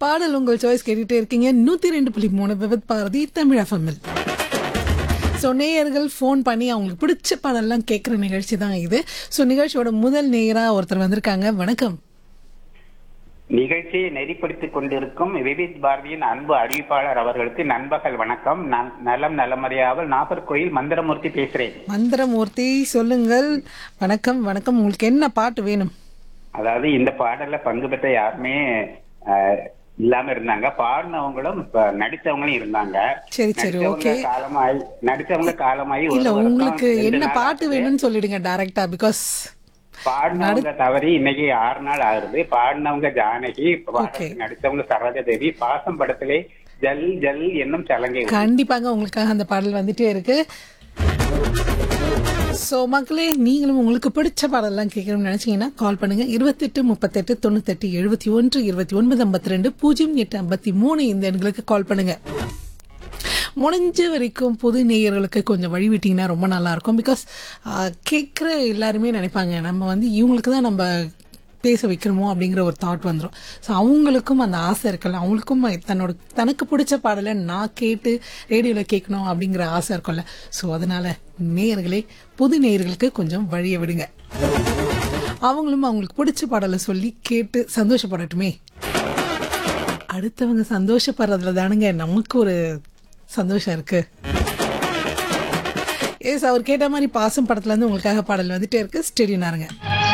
பாடல் உங்கள் சாய்ஸ் கேட்டுட்டே இருக்கீங்க நூத்தி ரெண்டு புள்ளி மூணு விபத் பாரதி தமிழ் எஃப்எம்எல் ஸோ நேயர்கள் ஃபோன் பண்ணி அவங்களுக்கு பிடிச்ச பாடல்லாம் கேட்குற நிகழ்ச்சி தான் இது ஸோ நிகழ்ச்சியோட முதல் நேயராக ஒருத்தர் வந்திருக்காங்க வணக்கம் நிகழ்ச்சியை நெறிப்படுத்திக் கொண்டிருக்கும் விவித் பாரதியின் அன்பு அறிவிப்பாளர் அவர்களுக்கு நண்பகல் வணக்கம் நான் நலம் நலமறியாமல் நாகர்கோயில் மந்திரமூர்த்தி பேசுறேன் மந்திரமூர்த்தி சொல்லுங்கள் வணக்கம் வணக்கம் உங்களுக்கு என்ன பாட்டு வேணும் அதாவது இந்த பாடல்ல பங்கு பெற்ற யாருமே அஹ், இல்லாம இருந்தாங்க பாடினவங்களும் இப்ப நடிச்சவங்களும் இருந்தாங்க சரி சரி நடிச்சவங்க ஓகே காலமாயி நடிச்சவங்க காலமாயி ஒரு இல்ல வருஷம், உங்களுக்கு ரெண்டு என்ன நாள் பாட்டு ஆகுது. வேணும்னு சொல்லிடுங்க டைரக்டா பிகாஸ் பாடினவங்க தவறி இன்னைக்கு ஆறு நாள் ஆகுது பாடினவங்க ஜானகி Okay. நடிச்சவங்க சரோஜா தேவி பாசம் படத்திலே ஜல் ஜல் என்னும் சலங்கை உண்டு. கண்டிப்பாக உங்களுக்காக அந்த பாடல் வந்துட்டே இருக்கு ஸோ மக்களே நீங்களும் உங்களுக்கு பிடிச்ச பாடலாம் கேட்கணும்னு நினைச்சீங்கன்னா கால் பண்ணுங்க இருபத்தெட்டு முப்பத்தெட்டு தொண்ணூத்தெட்டு எழுபத்தி ஒன்று இருபத்தி ஒன்பது ஐம்பத்தி ரெண்டு பூஜ்ஜியம் எட்டு ஐம்பத்தி மூணு இந்த எண்களுக்கு கால் பண்ணுங்க முடிஞ்ச வரைக்கும் புது நேயர்களுக்கு கொஞ்சம் வழி விட்டீங்கன்னா ரொம்ப நல்லா இருக்கும் பிகாஸ் கேட்குற எல்லாருமே நினைப்பாங்க நம்ம வந்து இவங்களுக்கு தான் நம்ம பேச வைக்கிறோமோ அப்படிங்கிற ஒரு தாட் வந்துடும் ஸோ அவங்களுக்கும் அந்த ஆசை இருக்குல்ல அவங்களுக்கும் தன்னோட தனக்கு பிடிச்ச பாடலை நான் கேட்டு ரேடியோவில் கேட்கணும் அப்படிங்கிற ஆசை இருக்கும்ல ஸோ அதனால நேயர்களே புது நேயர்களுக்கு கொஞ்சம் வழியை விடுங்க அவங்களும் அவங்களுக்கு பிடிச்ச பாடலை சொல்லி கேட்டு சந்தோஷப்படட்டுமே அடுத்தவங்க சந்தோஷப்படுறதுல தானுங்க நமக்கு ஒரு சந்தோஷம் இருக்கு எஸ் அவர் கேட்ட மாதிரி பாசம் படத்துல இருந்து உங்களுக்காக பாடல் வந்துட்டே இருக்கு ஸ்டெடினாருங்க